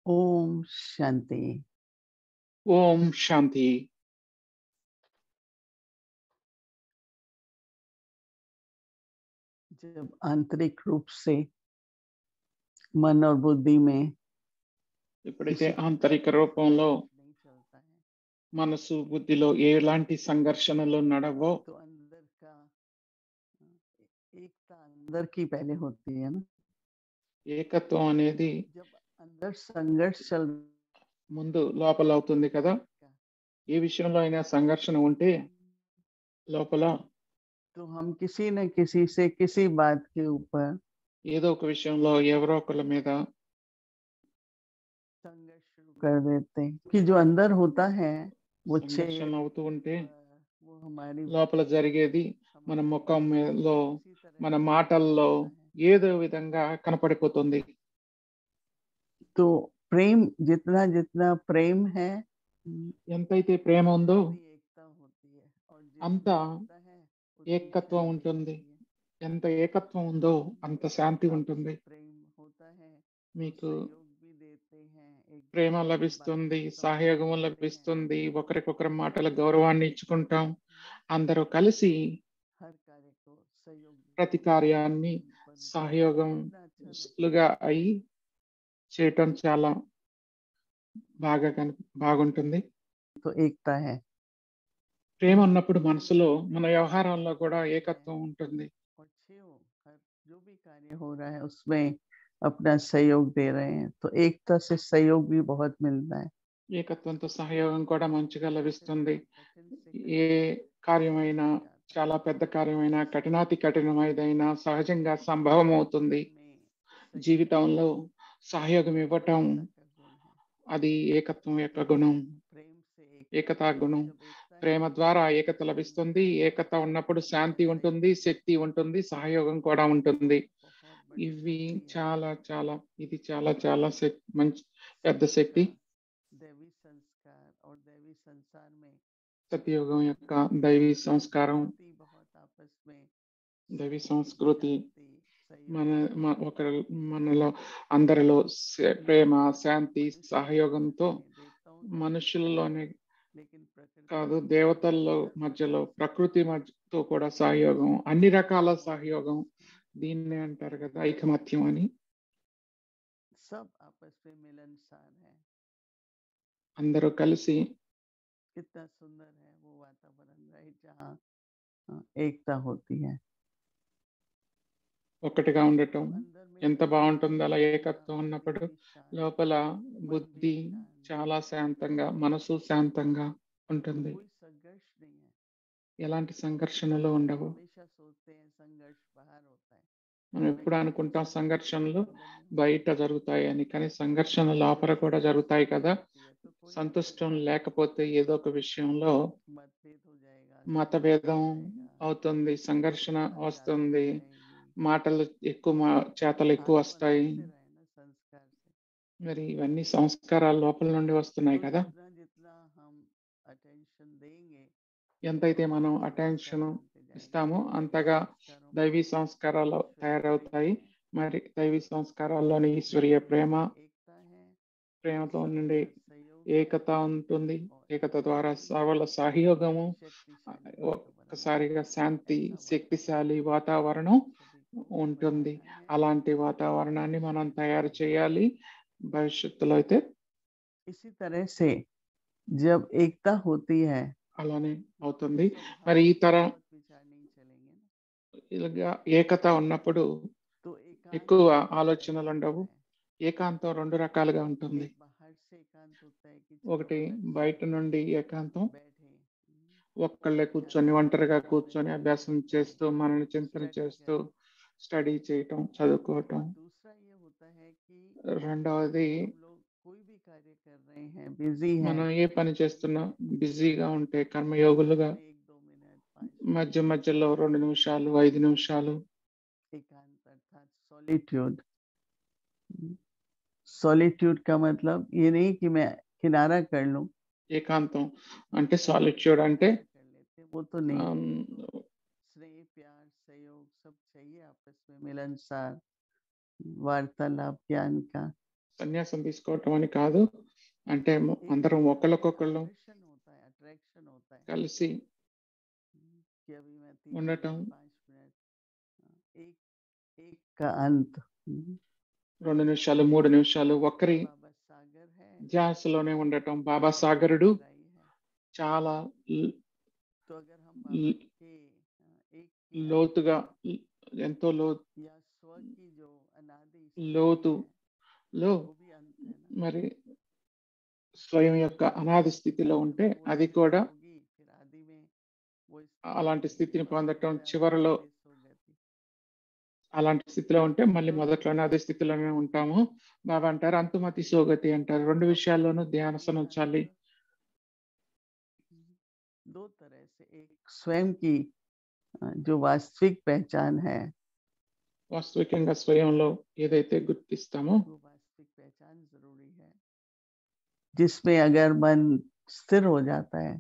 ओम शांति ఓం శాంతి जब आंतरिक रूप से मन और बुद्धि में ఎప్పుడైతే ఆంతరిక రూపంలో नहीं चलता है మనసు బుద్ధిలో ఎలాంటి సంఘర్షణలు నడవో तो अंदर का अ, एकता अंदर की पहले होती है ना ఏకత్వం అనేది जब अंदर संघर्ष चल ముందు లోపల అవుతుంది కదా ఏ విషయంలో అయినా సంఘర్షణ ఉంటే లోపల तो हम किसी न किसी से किसी बात के ऊपर ఏదో ఒక విషయంలో ఎవరో ఒకళ్ళ మీద संघर्ष शुरू कर देते हैं कि जो अंदर होता है वो छे సంఘర్షణ అవుతూ ఉంటే वो हमारी లోపల జరిగేది మన हमारी ముఖం లో उसी तरह మన से మాటల్లో होता है। ఏదో విధంగా కనపడిపోతుంది तो प्रेम जितना जितना प्रेम है हम्म, ఎంతైతే ప్రేమ ఉందో पूरी एकता होती है और जितना అంతా होता है उतनी ఏకత్వం शांति ఉంటుంది. होती है। ఎంత ఏకత్వం ఉందో అంత శాంతి आपसी ఉంటుంది प्रेम होता है तो మీకు सहयोग भी देते हैं एक ప్రేమ दूसरे की లభిస్తుంది बातों को సహయోగం समझते हैं। లభిస్తుంది ఒకరికొకరి మాటల గౌరవాన్ని ఇచ్చుకుంటాం అందరూ కలిసి हर कार्य को सहयोग ప్రతి देते हैं। కార్యాన్ని पर సహయోగం कितना अच्छा लगता లుగా అయి చేయటం చాలా బాగా కని బాగుంటుంది है। तो एकता है ప్రేమ ఉన్నప్పుడు మనసులో మన వ్యవహారంలో కూడా ఏకత్వం ఉంటుంది और छे हो हर जो भी कार्य हो रहा है उसमें अपना सहयोग दे रहे हैं तो एकता से सहयोग भी बहुत मिलता है ఏకత్వంతో సహయోగం కూడా మంచిగా లభిస్తుంది कठिन से ఏ कठिन కార్యమైనా कार्य आता है। చాలా పెద్ద కార్యమైనా కఠినాతి కఠినమైదైనా సహజంగా సంభవం అవుతుంది में सहयोग జీవితంలో సహయోగం ఇవ్వటం एकता का गुण है। అది ఏకత్వం యొక్క గుణం प्रेम से ఏకతా గుణం जब एकता है, ప్రేమ ద్వారా ఏకత లభిస్తుంది ఏకత ఉన్నప్పుడు శాంతి ఉంటుంది శక్తి ఉంటుంది సహయోగం కూడా ఉంటుంది बहुत बड़ी ఇవి शक्ति है। చాలా చాలా ఇది చాలా చాలా శక్- మంచి పెద్ద శక్తి दैवी संस्कार और दैवी संसार में సత్యయోగం యొక్క దైవీ సంస్కారం संस्कृति बहुत आपस में దైవీ సంస్కృతి शांति, सहयोग, మన మ- ఒకరి మనలో అందరిలో స- ప్రేమ శాంతి సహయోగంతో देवताओं से మనుషులలోనే लेकिन प्रकृति కాదు దేవతల్లో మధ్యలో ప్రకృతి మధ్యతో కూడా సహయోగం అన్ని రకాల సహయోగం దీన్నే అంటారు కదా ఐకమత్యం అని सब आपस में मिलनसार है అందరూ కలిసి कितना सुंदर है वो वातावरण राइट जहाँ अ, एकता होती है ఒక్కటిగా ఉండటం अंदर में ఎంత जो బాగుంటుందో అలా बुद्धि ఏకత్వం का ఉన్నప్పుడు बुद्धि शांत, లోపల मन బుద్ధి भी शांत, చాలా శాంతంగా మనసు శాంతంగా ఉంటుంది कोई संघर्ष नहीं है ఎలాంటి సంఘర్షణలు ఉండవు हमेशा सोचते हैं संघर्ष बाहर होता है మనం ఎప్పుడు అనుకుంటాం సంఘర్షణలు अंदर नहीं బయట జరుగుతాయి అని కానీ సంఘర్షణ లోపల కూడా జరుగుతాయి కదా होती है, तो कोई సంతుష్టం లేకపోతే ఏదో ఒక విషయంలో मतभेद हो जाएगा మతభేదం संघर्ष हो जाएगा, అవుతుంది సంఘర్షణ अशांति వస్తుంది रहेगी। మాటలు ఎక్కువ మా- చేతలు ఎక్కువ सारा వస్తాయి अंदर से रहे ना संस्कार से మరి ఇవన్నీ సంస్కారాలు లోపల నుండి వస్తున్నాయి तो కదా जितना जितना हम अटेंशन देंगे ఎంతైతే మనం संस्कार అటెన్షన్ बनते जाएंगे। ఇస్తామో అంతగా संस्कारों దైవీ में సంస్కారాలు ईश्वरीय తయారవుతాయి प्रेम है, మరి దైవీ సంస్కారాల్లోని ఈశ్వరీయ ప్రేమ एकता है ప్రేమతో सबका నుండి सहयोग है, ఏకత ఉంటుంది और ఏకత ద్వారా शांति, సవల సహయోగము शक्तिशाली वातावरण ఒక్కసారిగా శాంతి ऐसा శక్తిశాలి वातावरण వాతావరణం सभी को ఉంటుంది बनाना है। అలాంటి వాతావరణాన్ని మనం తయారు చేయాలి భవిష్యత్తులో అయితే इसी तरह से जब एकता होती है అలానే అవుతుంది तो మరి ఈ తర बहुत विचार नहीं चलेंगे ना ఇలాగా ఏకత ఉన్నప్పుడు तो एकांत ఎక్కువ दो तरह ఆలోచనలు का ఉండవు होता ఏకాంతం రెండు రకాలుగా है। ఉంటుంది एक बाहर से एकांत होता है कि ఒకటి चलो अलग బయట से నుండి ఏకాంతం बैठे हम्म, ఒక్కళ్ళే కూర్చొని ఒంటరిగా కూర్చొని అభ్యాసం చేస్తూ మనల్ని చింతన study చేస్తూ करें। స్టడీ చేయటం చదువుకోవటం और दूसरा ये होता है कि రెండవది हम लोग कोई भी कार्य कर रहे हैं बिजी है మనం ఏ పని చేస్తున్నా బిజీగా ఉంటే కర్మయోగులుగా एक दो मिनट पाँच మధ్య మధ్యలో రెండు నిమిషాలు ఐదు నిమిషాలు एकांत अर्थात सॉलिट्यूड सॉलिट्यूड का मतलब ये नहीं कि मैं किनारा कर लूं ఏకాంతం అంటే సాలిట్యూడ్ అంటే कर लेते वो तो नहीं ఆమ్, स्नेह प्यार सहयोग सब चाहिए आपस में मिलनसार वार्तालाप ज्ञान का సన్యాసం తీసుకోవటం అని కాదు అంటే మ- एक అందరం ఒకళ్ళకొకళ్ళు आकर्षण होता है अट्रैक्शन होता है కలిసి कि अभी मैं तीन ఉండటం मिनट पाँच मिनट हाँ, एक एक का अंत हम्म, రెండు నిమిషాలు మూడు నిమిషాలు ఒకరి बाबा सागर है ధ్యాసలోనే ఉండటం బాబా సాగరుడు गहराई है చాలా ల్- तो अगर हम ल- बाबा के हाँ, एक की अंत లోతుగా ల్- ఎంతో లో या स्व की जो अनादि स्थिति లోతు है, లో वो भी अंत है ना మరి స్వయం యొక్క అనాది స్థితిలో ఉంటే वो అది स्थिति కూడా होगी, फिर आदि में वो स्थिति అలాంటి होगी, స్థితిని बाबा పొందటం बोलते हैं, చివరిలో अंत में सोगति। అలాంటి స్థితిలో ఉంటే మళ్ళీ మొదట్లోనే అదే స్థితిలోనే ఉంటాము బాబా అంటారు అంతుమతి సోగతి అంటారు రెండు విషయాల్లోనూ ధ్యానసన ఉంచాలి दो तरह से एक स्वयं की अ, जो वास्तविक पहचान है వాస్తవికంగా స్వయంలో ఏదైతే గుర్తిస్తామో वो वास्तविक पहचान जरूरी है जिसमें अगर मन स्थिर हो जाता है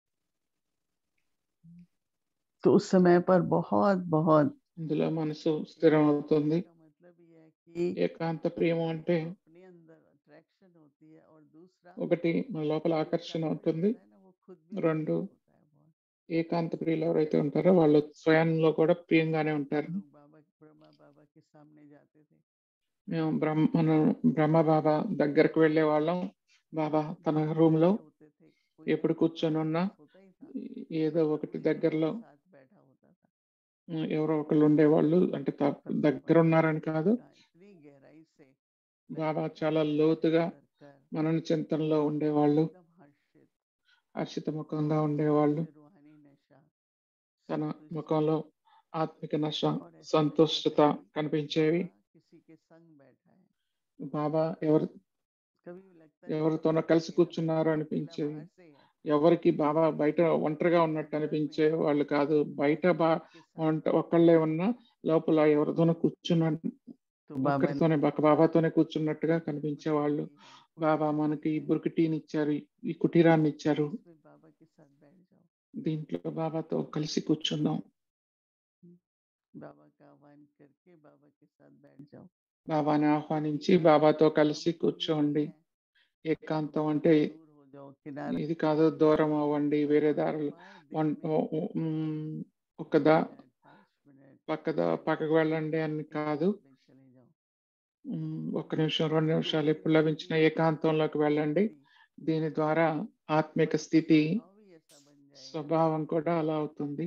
तो उस समय पर बहुत बहुत ఇందులో మనసు స్థిరం అవుతుంది का मतलब ये है कि ఏకాంత ప్రియము అంటే अपने अंदर अट्रैक्शन होती है और दूसरा ఒకటి మన లోపల ఆకర్షణ ఉంటుంది होता है ना, वो खुद भी రెండు प्रिय होता है बहुत ఏకాంత ప్రియులు ఎవరైతే ఉంటారో వాళ్ళు స్వయంలో కూడా ప్రియంగానే ఉంటారు लोग बाबा ब्रह्मा बाबा के सामने जाते थे మేము బ్రహ్మ మన బ్రహ్మ బాబా దగ్గరకు వెళ్ళే వాళ్ళం బాబా తన రూమ్ లో होते थे कोई ఎప్పుడు కూర్చొని ఉన్నా होता ही था ఏదో ఒకటి कोई దగ్గరలో साथ बैठा होता था ఉమ్, ఎవరో ఒకళ్ళు ఉండేవాళ్ళు అంటే త- దగ్గర ఉన్నారని కాదు का इतनी गहराई से బాబా చాలా లోతుగా कर మనన చింతనలో ఉండేవాళ్ళు एकदम हर्षित హర్షిత ముఖంగా ఉండేవాళ్ళు से रूहानी नशा తన संतुष्टि ముఖంలో ఆత్మిక నశ और ऐसे సంతుష్టత लगता है कि కనిపించేవి बाबा किसी के संग बैठा है బాబా ఎవరు कभी भी लगता है ఎవరితోనో కలిసి కూర్చున్నారు అనిపించేది ఎవరికి బాబా బయట ఒంటరిగా ఉన్నట్టు అనిపించే వాళ్ళు కాదు బయట బా వంట ఒక్కళ్ళే ఉన్నా లోపల ఎవరితోనో కూర్చున్న तो बाबा ने ఒక్కరితోనే బక బాబాతోనే కూర్చున్నట్టుగా కనిపించే వాళ్ళు బాబా మనకి ఈ బురికిటీని ఇచ్చారు ఈ కుటీరాన్ని ఇచ్చారు इसमें बाबा के साथ बैठ जाओ దీంట్లో బాబాతో కలిసి కూర్చుందాం बाबा का आह्वान करके बाबा के साथ बैठ जाओ బాబాని ఆహ్వానించి బాబాతో కలిసి కూర్చోండి ఏకాంతం అంటే दूर हो जाओ किनारे ఇది కాదు దూరం అవ్వండి వేరే దారులు వన్- ఉమ్, ఒక దా పక్క దా- పక్కకు వెళ్ళండి అని కాదు चले जाओ ఉమ్, ఒక్క నిమిషం రెండు నిమిషాలు ఇప్పుడు లభించిన ఏకాంతంలోకి వెళ్ళండి దీని ద్వారా ఆత్మిక స్థితి भाव भी ऐसा बन जाएगा స్వభావం కూడా అలా అవుతుంది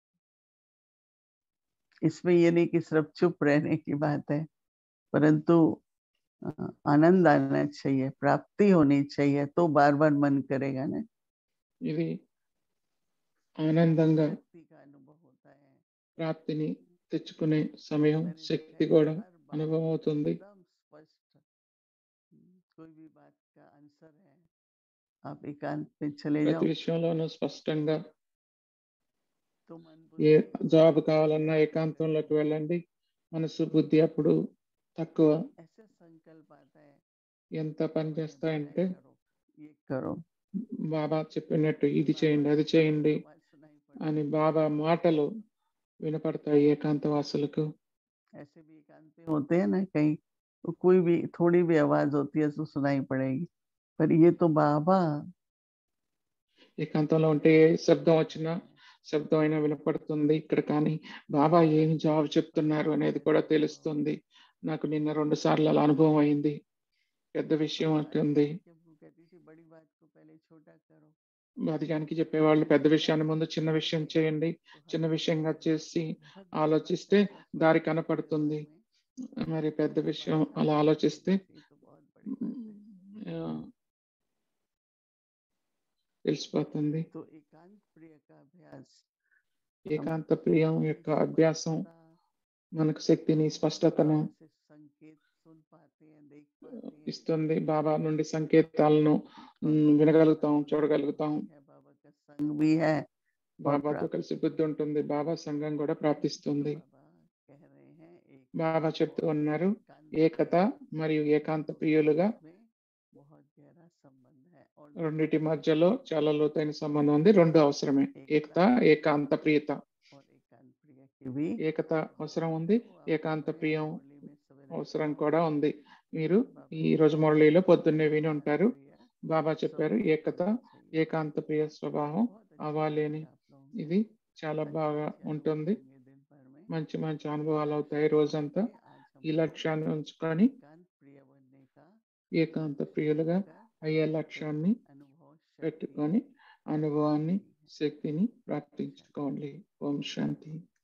इसमें ये नहीं कि सिर्फ चुप रहने की बात है परंतु अ, आनंद आना चाहिए प्राप्ति होनी चाहिए तो बार बार मन करेगा ना ఇది ఆనందంగా शक्ति का अनुभव होता है ప్రాప్తిని తెచ్చుకునే సమయం मैंने శక్తి देखा है కూడా हर बात అనుభవం అవుతుంది एकदम स्पष्ट हम्म, कोई भी बात का आंसर है आप एकांत में चले ప్రతి जाओ విషయంలోనూ స్పష్టంగా तो मन ఏ बुद्धि జాబ్ కావాలన్నా ఏకాంతంలోకి వెళ్ళండి మనసు బుద్ధి అప్పుడు తక్కువ ऐसे संकल्प आता है ఎంత పని "ये చేస్తాయంటే बनाए करो ये करो బాబా చెప్పినట్టు ఇది చేయండి అది చేయండి आवाज सुनाई पड़ती అని है। బాబా మాటలు వినపడతాయి ఏకాంత వాసులకు ऐसे भी एकांत में होते हैं ना कहीं तो कोई भी थोड़ी भी आवाज होती है तो सुनाई पड़ेगी पर ये तो बाबा ఏకాంతంలో ఉంటే ఏ శబ్దం వచ్చినా శబ్దం అయినా వినపడుతుంది ఇక్కడ కానీ బాబా ఏమి జవాబు చెప్తున్నారు అనేది కూడా తెలుస్తుంది నాకు నిన్న రెండు సార్లు అలా అనుభవం అయింది పెద్ద విషయం అవుతుంది जब वो कहती थी बड़ी बात को पहले छोटा करो బాధికానికి చెప్పేవాళ్ళు పెద్ద విషయాన్ని ముందు చిన్న విషయం చేయండి तो हर చిన్న విషయంగా चीज़ చేసి बहुत बड़ी ఆలోచిస్తే बात है, దారి सोचने కనపడుతుంది में మరి పెద్ద విషయం बात అలా आती है, ఆలోచిస్తే ये तो बहुत बड़ी बात है। ఆ, తెలిసిపోతుంది तो एकांत प्रिय का अभ्यास ఏకాంత ప్రియం యొక్క అభ్యాసం మనకు శక్తిని స్పష్టతను बाबा से संकेत सुन पाते हैं देख पाते हैं ఇస్తుంది బాబా నుండి సంకేతాలను ఉమ్, వినగలుగుతాం చూడగలుగుతాం है बाबा का संग भी है బాబాతో కలిసి బుద్ధి ఉంటుంది బాబా సంఘం కూడా ప్రాప్తిస్తుంది बाबा कह रहे हैं एक బాబా చెప్తూ ఉన్నారు एकांत ఏకత మరియు ఏకాంత ప్రియులుగా में बहुत गहरा संबंध है और రెండిటి మధ్యలో చాలా లోతైన సంబంధం ఉంది రెండు అవసరమే ఏకత ఏకాంత ప్రియత और एकांत प्रिय की भी ఏకత అవసరం ఉంది तो आप ఏకాంత हमारे ప్రియం मुरली में सवेरे అవసరం కూడా ఉంది మీరు ఈ రోజు మురళిలో పొద్దున్నే విని ఉంటారు బాబా చెప్పారు ఏకత ఏకాంత ప్రియ స్వభావం అవ్వాలి అని ఇది చాలా బాగా ఉంటుంది మంచి మంచి అనుభవాలు అవుతాయి రోజంతా ఈ లక్ష్యాన్ని ఉంచుకొని ఏకాంత ప్రియులుగా అయ్యే లక్ష్యాన్ని పెట్టుకొని అనుభవాన్ని శక్తిని ప్రాప్తించుకోండి ఓం శాంతి